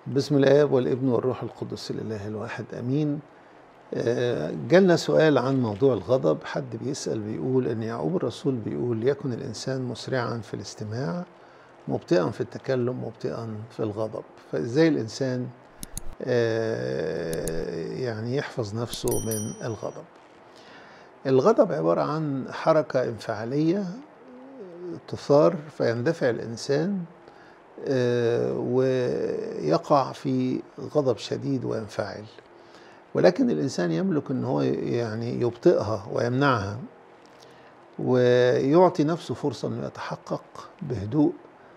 بسم الآب والابن والروح القدس الإله الواحد أمين آه، جالنا سؤال عن موضوع الغضب حد بيسأل بيقول أن يعقوب الرسول بيقول يكن الإنسان مسرعا في الاستماع مبطئا في التكلم مبطئا في الغضب فإزاي الإنسان آه، يعني يحفظ نفسه من الغضب الغضب عبارة عن حركة انفعالية تثار فيندفع الإنسان آه، ويقع في غضب شديد وينفعل ولكن الإنسان يملك أن هو يعني يبطئها ويمنعها ويعطي نفسه فرصة أنه يتحقق بهدوء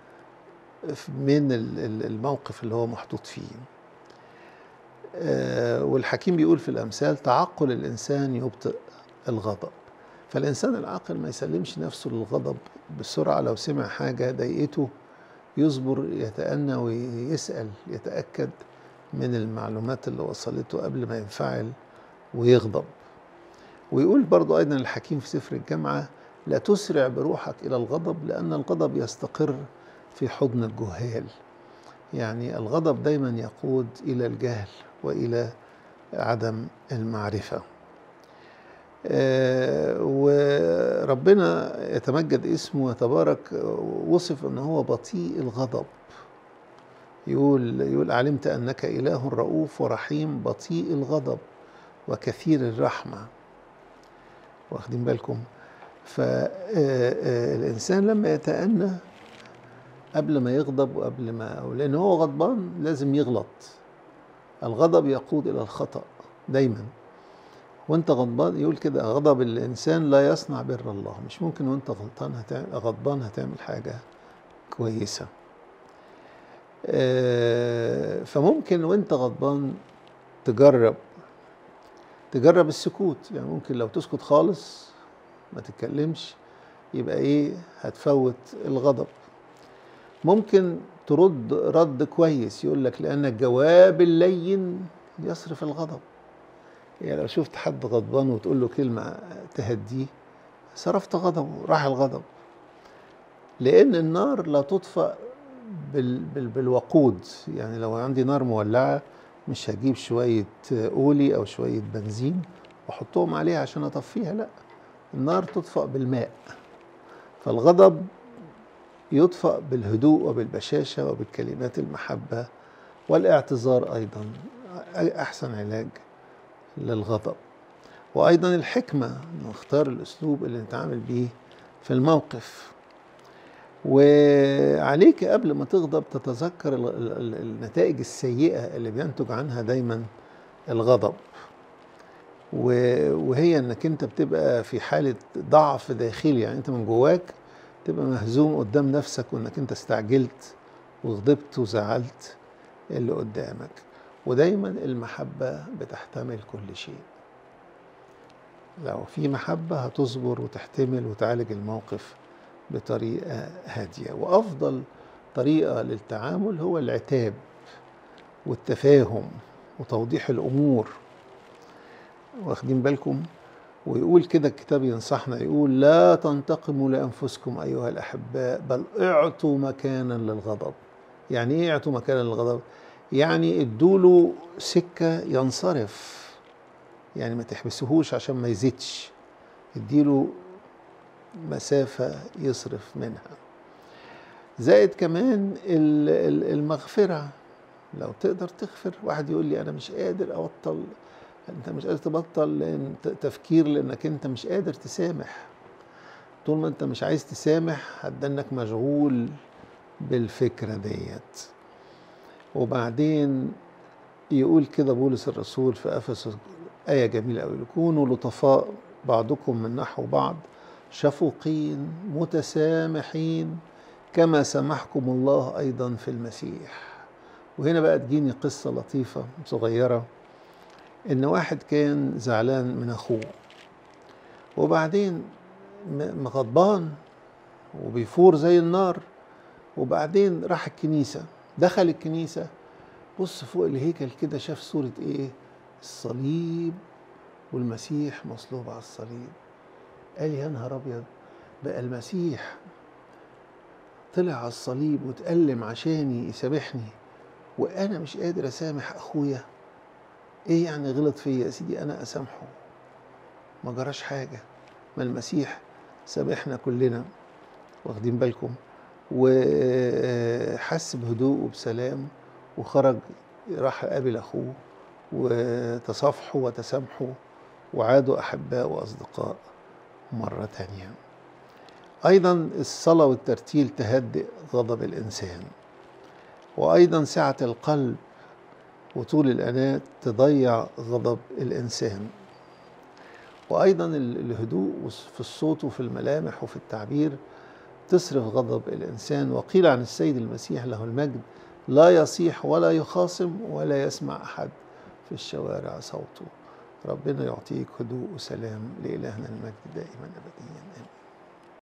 من الموقف اللي هو محطوط فيه آه، والحكيم بيقول في الأمثال تعقل الإنسان يبطئ الغضب فالإنسان العاقل ما يسلمش نفسه للغضب بسرعة لو سمع حاجة ضايقته يصبر يتأنى ويسأل يتأكد من المعلومات اللي وصلته قبل ما ينفعل ويغضب ويقول برضو أيضا الحكيم في سفر الجامعة لا تسرع بروحك إلى الغضب لأن الغضب يستقر في حضن الجهال يعني الغضب دايما يقود إلى الجهل وإلى عدم المعرفة آه، وربنا يتمجد اسمه ويتبارك وصف ان هو بطيء الغضب يقول يقول علمت انك اله رؤوف ورحيم بطيء الغضب وكثير الرحمه واخدين بالكم فالانسان لما يتأنى قبل ما يغضب وقبل ما لان هو غضبان لازم يغلط الغضب يقود الى الخطأ دايما وانت غضبان يقول كده غضب الانسان لا يصنع بر الله مش ممكن وانت غلطان هتعمل غضبان هتعمل حاجه كويسه آه، فممكن وانت غضبان تجرب تجرب السكوت يعني ممكن لو تسكت خالص ما تتكلمش يبقى ايه هتفوت الغضب ممكن ترد رد كويس يقول لك لان الجواب اللين يصرف الغضب يعني لو شفت حد غضبان وتقول له كلمة تهديه صرفت غضبه راح الغضب لأن النار لا تطفأ بال بال بالوقود يعني لو عندي نار مولعة مش هجيب شوية أولي أو شوية بنزين وأحطهم عليها عشان أطفيها لا النار تطفأ بالماء فالغضب يطفأ بالهدوء وبالبشاشة وبالكلمات المحبة والاعتذار أيضا أحسن علاج للغضب وأيضا الحكمة نختار الأسلوب اللي نتعامل بيه في الموقف وعليك قبل ما تغضب تتذكر النتائج السيئة اللي بينتج عنها دايما الغضب وهي انك انت بتبقى في حالة ضعف داخلي يعني انت من جواك تبقى مهزوم قدام نفسك وانك انت استعجلت وغضبت وزعلت اللي قدامك ودايما المحبة بتحتمل كل شيء لو في محبة هتصبر وتحتمل وتعالج الموقف بطريقة هادية وأفضل طريقة للتعامل هو العتاب والتفاهم وتوضيح الأمور واخدين بالكم ويقول كده الكتاب ينصحنا يقول لا تنتقموا لأنفسكم أيها الأحباء بل اعطوا مكانا للغضب يعني ايه اعطوا مكانا للغضب يعني ادوله سكة ينصرف يعني ما تحبسهوش عشان ما يزيدش اديله مسافة يصرف منها زائد كمان المغفرة لو تقدر تغفر واحد يقول لي أنا مش قادر أبطل أنت مش قادر تبطل لأن تفكير لأنك أنت مش قادر تسامح طول ما أنت مش عايز تسامح هتدنك مشغول بالفكرة ديت وبعدين يقول كده بولس الرسول في افسس ايه جميله قوي كونوا لطفاء بعضكم من نحو بعض شفوقين متسامحين كما سمحكم الله ايضا في المسيح وهنا بقى تجيني قصه لطيفه صغيره ان واحد كان زعلان من اخوه وبعدين غضبان وبيفور زي النار وبعدين راح الكنيسه دخل الكنيسة بص فوق الهيكل كده شاف صورة ايه الصليب والمسيح مصلوب على الصليب قال يا نهار ابيض بقى المسيح طلع على الصليب وتألم عشاني يسامحني وانا مش قادر اسامح اخويا ايه يعني غلط فيا يا سيدي انا اسامحه ما جراش حاجه ما المسيح سامحنا كلنا واخدين بالكم وحس بهدوء وبسلام وخرج راح قابل اخوه وتصافحوا وتسامحوا وعادوا احباء واصدقاء مره تانيه ايضا الصلاه والترتيل تهدئ غضب الانسان وايضا سعه القلب وطول الاناه تضيع غضب الانسان وايضا الهدوء في الصوت وفي الملامح وفي التعبير تصرف غضب الانسان وقيل عن السيد المسيح له المجد لا يصيح ولا يخاصم ولا يسمع احد في الشوارع صوته ربنا يعطيك هدوء وسلام لالهنا المجد دائما ابديا